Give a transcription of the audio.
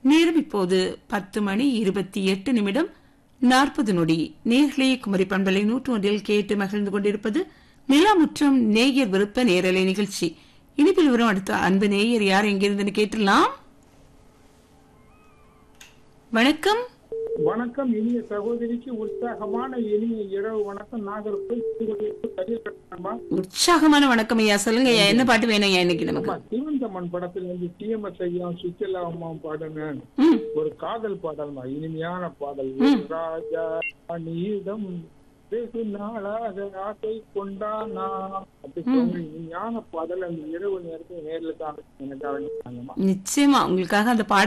நேரம் இப்போது பத்து மணி இருபத்தி எட்டு நிமிடம் நாற்பது நொடி நேர்களே குமரி பண்பலை நூற்று ஒன்றில் கேட்டு மகிழ்ந்து கொண்டிருப்பது நிலாமுற்றம் நேயர் விருப்ப நேரலை நிகழ்ச்சி இனிப்பில் வரும் அடுத்த அன்பு நேயர் யார் எங்கிருந்துன்னு கேட்டுடலாம் வணக்கம் வணக்கம் இனிய சகோதரிக்கு உற்சாகமான இனிய இரவு வணக்கம் நாகர்கோவில் உற்சாகமான வணக்கம் ஐயா சொல்லுங்க ஐயா என்ன பாட்டு வேணும் ஐயா இன்னைக்கு நமக்கு சிவந்தம்மன் படத்துல இருந்து டிஎம்எஸ் ஐயா சுற்றுலா அம்மா பாடுங்க ம், ஒரு காதல் பாடல் தான் இனிமையான பாடல் ராஜா நீதம் வெகு நாளாக ஆசை கொண்டானா அப்படி சொன்ன இனிமையான பாடல் அந்த இரவு நேரத்தில் நேரில் தான் எனக்காக நிச்சயமா உங்களுக்காக அந்த பாடல்